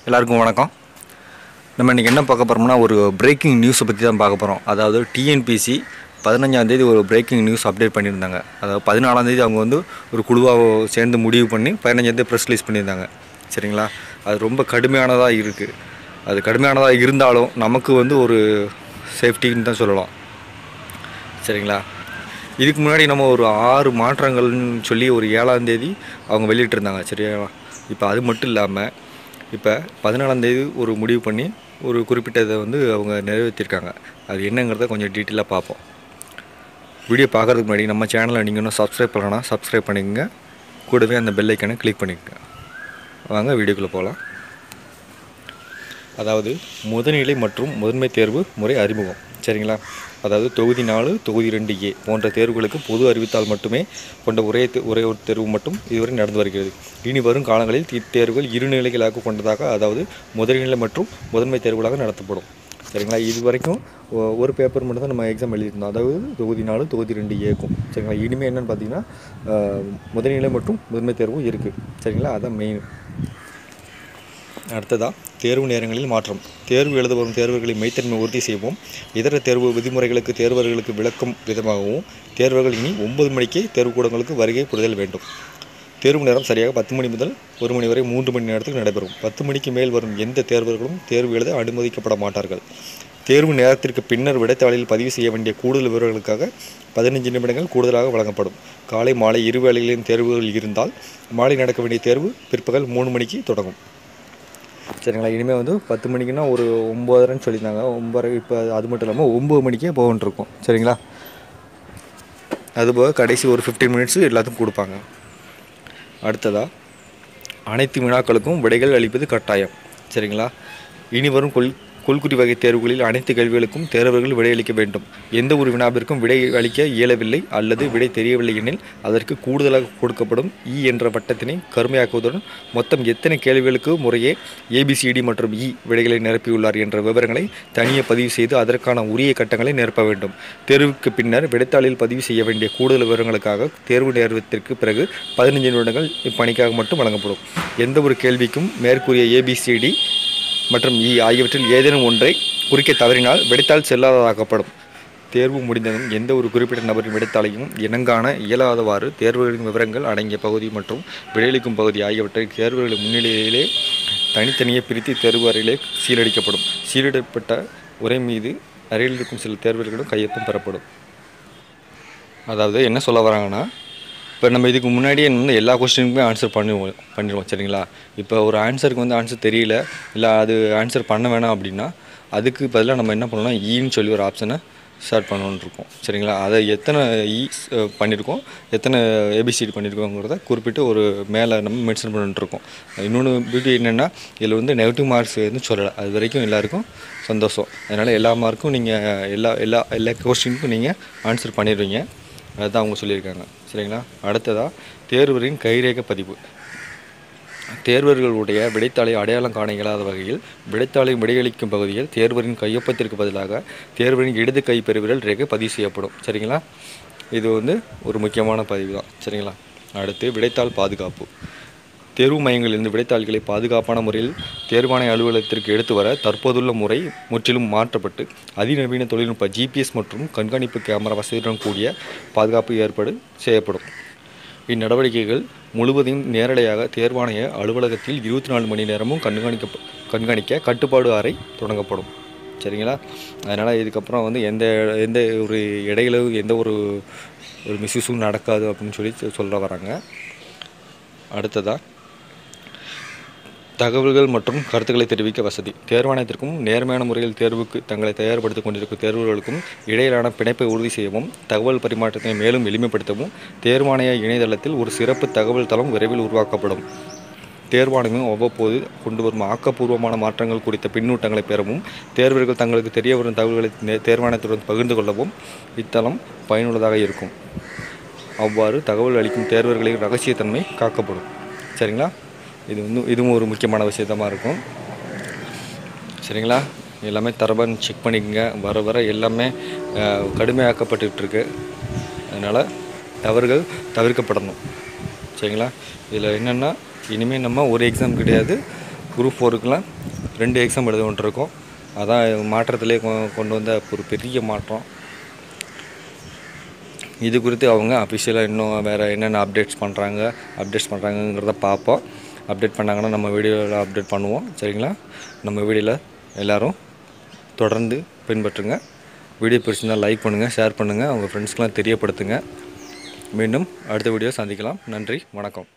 எல்லாருக்கும் வணக்கம் நம்ம இன்றைக்கி என்ன பார்க்க போகிறோம்னா ஒரு பிரேக்கிங் நியூஸை பற்றி தான் பார்க்க போகிறோம் அதாவது டிஎன்பிசி பதினஞ்சாந்தேதி ஒரு பிரேக்கிங் நியூஸ் அப்டேட் பண்ணியிருந்தாங்க அதாவது பதினாலாந்தேதி அவங்க வந்து ஒரு குழுவாக சேர்ந்து முடிவு பண்ணி பதினஞ்சாந்தேதி ப்ரெஸ் ரிலீஸ் பண்ணியிருந்தாங்க சரிங்களா அது ரொம்ப கடுமையானதாக இருக்குது அது கடுமையானதாக இருந்தாலும் நமக்கு வந்து ஒரு சேஃப்டின்னு தான் சொல்லலாம் சரிங்களா இதுக்கு முன்னாடி நம்ம ஒரு ஆறு மாற்றங்கள்னு சொல்லி ஒரு ஏழாம் தேதி அவங்க வெளியிட்டிருந்தாங்க சரியா இப்போ அது மட்டும் இல்லாமல் இப்போ பதினாலாம் தேதி ஒரு முடிவு பண்ணி ஒரு குறிப்பிட்ட இதை வந்து அவங்க நிறைவேற்றிருக்காங்க அது என்னங்கிறத கொஞ்சம் டீட்டெயிலாக பார்ப்போம் வீடியோ பார்க்குறதுக்கு முன்னாடி நம்ம சேனலை நீங்கள் இன்னும் சப்ஸ்கிரைப் பண்ணலாம் சப்ஸ்கிரைப் பண்ணிக்கங்க கூடவே அந்த பெல் ஐக்கனை கிளிக் பண்ணிக்கங்க வாங்க வீடியோக்குள்ளே போகலாம் அதாவது முதுநிலை மற்றும் முதன்மை தேர்வு முறை அறிமுகம் சரிங்களா அதாவது தொகுதி நாலு தொகுதி ரெண்டு ஏ போன்ற தேர்வுகளுக்கு பொது அறிவித்தால் மட்டுமே கொண்ட ஒரே தே- ஒரே ஒரு தேர்வு மட்டும் இதுவரை நடந்து வருகிறது இனி வரும் காலங்களில் இத்தேர்வுகள் இரு நிலைகளாக கொண்டதாக அதாவது முதல்நிலை மற்றும் முதன்மை தேர்வுகளாக நடத்தப்படும் சரிங்களா இது வரைக்கும் ஒ- ஒரு பேப்பர் மட்டும் தான் நம்ம எக்ஸாம் எழுதியிருந்தோம் அதாவது தொகுதி நாலு தொகுதி ரெண்டு ஏக்கும் சரிங்களா இனிமேல் என்னென்னு பார்த்தீங்கன்னா அஹ், முதல்நிலை மற்றும் முதன்மை தேர்வும் இருக்குது சரிங்களா அதான் மெயின் அடுத்ததா தேர்வு நேரங்களில் மாற்றம் தேர்வு எழுத வரும் தேர்வுகளை மெய்த்தன்மை உறுதி செய்வோம் இதர தேர்வு விதிமுறைகளுக்கு தேர்வர்களுக்கு விளக்கும் விதமாகவும் தேர்வர்கள் இனி ஒன்பது மணிக்கே தேர்வுக்கூடங்களுக்கு வருகை புரிதல் வேண்டும் தேர்வு நேரம் சரியாக பத்து மணி முதல் ஒரு மணி வரை மூன்று மணி நேரத்துக்கு நடைபெறும் பத்து மணிக்கு மேல் வரும் எந்த தேர்வர்களும் தேர்வு எழுத அனுமதிக்கப்பட மாட்டார்கள் தேர்வு நேரத்திற்கு பின்னர் விடைத்தாளில் பதிவு செய்ய வேண்டிய கூடுதல் விவரங்களுக்காக பதினஞ்சு நிமிடங்கள் கூடுதலாக வழங்கப்படும் காலை மாலை இரு வேளைகளிலும் தேர்வுகள் இருந்தால் மாலை நடக்க வேண்டிய தேர்வு பிற்பகல் மூணு மணிக்கு தொடங்கும் சரிங்களா இனிமேல் வந்து பத்து மணிக்குன்னா ஒரு ஒம்பதரைன்னு சொல்லியிருந்தாங்க ஒம்பரை இப்போ அது மட்டும் இல்லாமல் ஒம்பது மணிக்கே போகன்ட்ருக்கோம் சரிங்களா அதுபோக கடைசி ஒரு ஃபிஃப்டீன் மினிட்ஸ் எல்லாத்துக்கும் கொடுப்பாங்க அடுத்ததாக அனைத்து வினாக்களுக்கும் விடைகள் அளிப்பது கட்டாயம் சரிங்களா இனி வரும் கொள் கொள்குறி வகை தேர்வுகளில் அனைத்து கேள்விகளுக்கும் தேர்வர்கள் விடையளிக்க வேண்டும் எந்த ஒரு வினாவிற்கும் விடை அளிக்க இயலவில்லை அல்லது விடை தெரியவில்லை எனில் அதற்கு கூடுதலாக கொடுக்கப்படும் இ என்ற வட்டத்தினை கருமையாக்குவதுடன் மொத்தம் எத்தனை கேள்விகளுக்கு முறையே ஏபிசிடி மற்றும் இ விடைகளை நிரப்பியுள்ளார் என்ற விவரங்களை தனியே பதிவு செய்து அதற்கான உரிய கட்டங்களை நிரப்ப வேண்டும் தேர்வுக்கு பின்னர் விடைத்தாளில் பதிவு செய்ய வேண்டிய கூடுதல் விவரங்களுக்காக தேர்வு நேரத்திற்கு பிறகு பதினைஞ்சு நிமிடங்கள் இப்பணிக்காக மட்டும் வழங்கப்படும் எந்த ஒரு கேள்விக்கும் மேற்கூறிய ஏபிசிடி மற்றும் இ ஆகியவற்றில் ஏதேனும் ஒன்றை குறிக்க தவறினால் விடைத்தாள் செல்லாததாக்கப்படும் தேர்வு முடிந்ததும் எந்த ஒரு குறிப்பிட்ட நபரின் விடைத்தாளையும் இனங்காண இயலாதவாறு தேர்வுகளின் விவரங்கள் அடங்கிய பகுதி மற்றும் விடையளிக்கும் பகுதி ஆகியவற்றை தேர்வுகளின் முன்னிலையிலே தனித்தனியே பிரித்து தேர்வு அறையிலே சீலடிக்கப்படும் சீலிடப்பட்ட உரை மீது அறையில் இருக்கும் சில தேர்வுகளிடம் கையொப்பம் பெறப்படும் அதாவது என்ன சொல்ல வராங்கன்னா இப்போ நம்ம இதுக்கு முன்னாடியே வந்து எல்லா கொஸ்டினுக்குமே ஆன்சர் பண்ணுவோம் பண்ணிடுவோம் சரிங்களா இப்போ ஒரு ஆன்சருக்கு வந்து ஆன்சர் தெரியல இல்லை அது ஆன்சர் பண்ண வேணாம் அப்படின்னா அதுக்கு பதிலாக நம்ம என்ன பண்ணலாம் ஈன்னு சொல்லி ஒரு ஆப்ஷனை ஸ்டார்ட் பண்ணணும்னு இருக்கோம் சரிங்களா அதை எத்தனை இ பண்ணியிருக்கோம் எத்தனை ஏபிசிடி பண்ணியிருக்கோங்கிறத குறிப்பிட்டு ஒரு மேலே நம்ம மென்ஷன் பண்ணிட்டு இருக்கோம் இன்னொன்று பியூட்டி என்னென்னா இதில் வந்து நெகட்டிவ் மார்க்ஸ் எதுவும் சொல்லலை அது வரைக்கும் எல்லாருக்கும் சந்தோஷம் அதனால் எல்லா மார்க்கும் நீங்கள் எல்லா எல்லா எல்லா கொஸ்டினுக்கும் நீங்கள் ஆன்சர் பண்ணிடுவீங்க அதுதான் அவங்க சொல்லியிருக்காங்க சரிங்களா அடுத்ததாக தேர்வரின் கைரேகை பதிவு தேர்வர்களுடைய விடைத்தாளை அடையாளம் காண இயலாத வகையில் விடைத்தாளை விடையளிக்கும் பகுதியில் தேர்வரின் கையொப்பத்திற்கு பதிலாக தேர்வரின் இடது கை பெருவிரல் ரேகை பதிவு செய்யப்படும் சரிங்களா இது வந்து ஒரு முக்கியமான பதிவு தான் சரிங்களா அடுத்து விடைத்தாள் பாதுகாப்பு தேர்வு மையங்களிலிருந்து விடைத்தாள்களை பாதுகாப்பான முறையில் தேர்வாணைய அலுவலகத்திற்கு எடுத்து வர தற்போதுள்ள முறை முற்றிலும் மாற்றப்பட்டு அதிநவீன தொழில்நுட்ப ஜிபிஎஸ் மற்றும் கண்காணிப்பு கேமரா வசதியுடன் கூடிய பாதுகாப்பு ஏற்பாடு செய்யப்படும் இந்நடவடிக்கைகள் முழுவதையும் நேரடியாக தேர்வாணைய அலுவலகத்தில் இருபத்தி நாலு மணி நேரமும் கண்காணிக்க கண்காணிக்க கட்டுப்பாடு அறை தொடங்கப்படும் சரிங்களா அதனால் இதுக்கப்புறம் வந்து எந்த எந்த ஒரு இடையில எந்த ஒரு ஒரு மிஸ்யூஸும் நடக்காது அப்படின்னு சொல்லி சொல்ல வராங்க அடுத்ததாக தகவல்கள் மற்றும் கருத்துக்களை தெரிவிக்க வசதி தேர்வாணையத்திற்கும் நேர்மையான முறையில் தேர்வுக்கு தங்களை தயார்படுத்திக் கொண்டிருக்கும் தேர்வுகளுக்கும் இடையிலான பிணைப்பை உறுதி செய்யவும் தகவல் பரிமாற்றத்தை மேலும் எளிமைப்படுத்தவும் தேர்வாணைய இணையதளத்தில் ஒரு சிறப்பு தகவல் தளம் விரைவில் உருவாக்கப்படும் தேர்வாணையம் அவ்வப்போது கொண்டு வரும் ஆக்கப்பூர்வமான மாற்றங்கள் குறித்த பின்னூட்டங்களை பெறவும் தேர்வர்கள் தங்களுக்கு தெரிய வரும் தகவல்களை நே- தேர்வாணையத்துடன் பகிர்ந்து கொள்ளவும் இத்தளம் பயனுள்ளதாக இருக்கும் அவ்வாறு தகவல் அளிக்கும் தேர்வர்களின் ரகசியத்தன்மை காக்கப்படும் சரிங்களா இது வந்து இதுவும் ஒரு முக்கியமான விஷயத்தமாக இருக்கும் சரிங்களா எல்லாமே தரபான் செக் பண்ணிக்கங்க வர வர எல்லாமே அஹ், கடுமையாக்கப்பட்டுட்டு இருக்கு அதனால் தவறுகள் தவிர்க்கப்படணும் சரிங்களா இதில் என்னென்னா இனிமேல் நம்ம ஒரு எக்ஸாம் கிடையாது குரூப் ஃபோருக்கெலாம் ரெண்டு எக்ஸாம் எழுத வேண்டியிருக்கும் அதான் மாற்றத்திலே கொ- கொண்டு வந்த ஒரு பெரிய மாற்றம் இது குறித்து அவங்க அஃபிஷியலாக இன்னும் வேறு என்னென்ன அப்டேட்ஸ் பண்ணுறாங்க அப்டேட்ஸ் பண்ணுறாங்கங்கிறத பார்ப்போம் அப்டேட் பண்ணாங்கன்னா நம்ம வீடியோவில் அப்டேட் பண்ணுவோம் சரிங்களா நம்ம வீடியோவில் எல்லோரும் தொடர்ந்து பின்பற்றுங்க வீடியோ பிடிச்சிருந்தால் லைக் பண்ணுங்கள் ஷேர் பண்ணுங்கள் உங்கள் ஃப்ரெண்ட்ஸ்க்கெலாம் தெரியப்படுத்துங்க மீண்டும் அடுத்த வீடியோ சந்திக்கலாம் நன்றி வணக்கம்